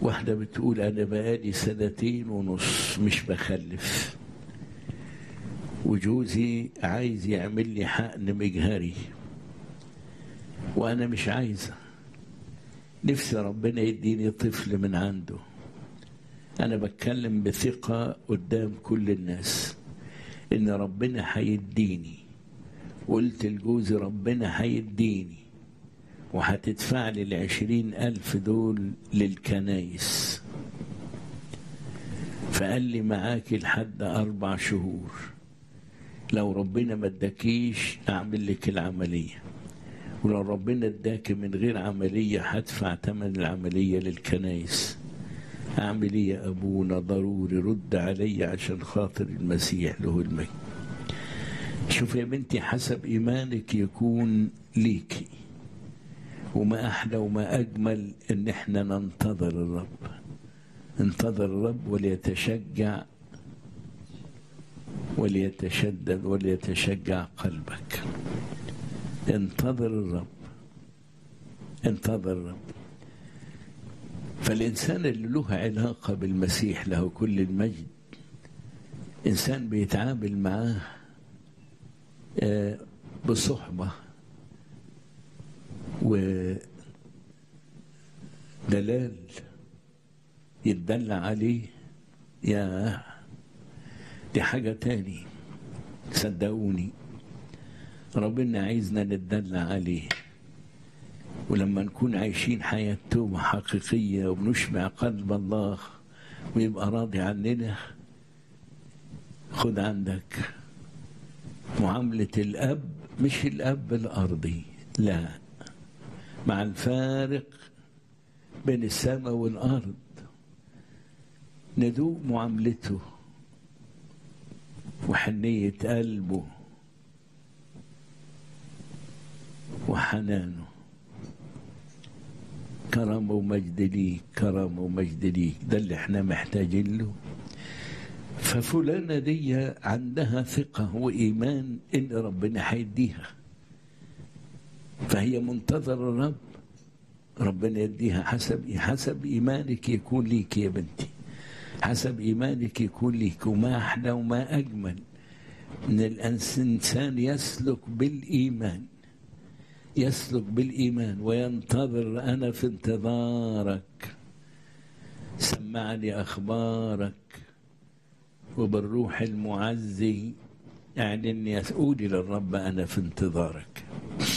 واحدة بتقول أنا بقالي سنتين ونص مش بخلف وجوزي عايز يعمل لي حقن مجهري وأنا مش عايزة نفسي ربنا يديني طفل من عنده أنا بتكلم بثقة قدام كل الناس إن ربنا هيديني قلت لجوزي ربنا هيديني وهتدفع لي العشرين ألف دول للكنايس فقال لي معاكي لحد أربع شهور لو ربنا ما اداكيش أعمل لك العملية ولو ربنا اداك من غير عملية هدفع ثمن العملية للكنايس أعمل إيه يا أبونا ضروري رد علي عشان خاطر المسيح له المجد شوف يا بنتي حسب إيمانك يكون ليكي وما أحلى وما أجمل إن إحنا ننتظر الرب انتظر الرب وليتشجع وليتشدد وليتشجع قلبك انتظر الرب انتظر الرب فالإنسان اللي له علاقة بالمسيح له كل المجد إنسان بيتعامل معاه بصحبة ودلال يتدلع عليه يا دي حاجة تاني صدقوني ربنا عايزنا نتدلع عليه ولما نكون عايشين حياة توبة حقيقية وبنشبع قلب الله ويبقى راضي عننا خد عندك معاملة الأب مش الأب الأرضي لا مع الفارق بين السماء والأرض ندوق معاملته وحنية قلبه وحنانه كرم ومجد ليك كرم ومجد ليك ده اللي احنا محتاجين له ففلانة دي عندها ثقة وإيمان إن ربنا هيديها فهي منتظر الرب ربنا يديها حسب حسب إيمانك يكون ليك يا بنتي حسب إيمانك يكون ليك وما أحلى وما أجمل إن الإنسان يسلك بالإيمان يسلك بالإيمان وينتظر أنا في انتظارك سمعني أخبارك وبالروح المعزي أعلني أقولي للرب أنا في انتظارك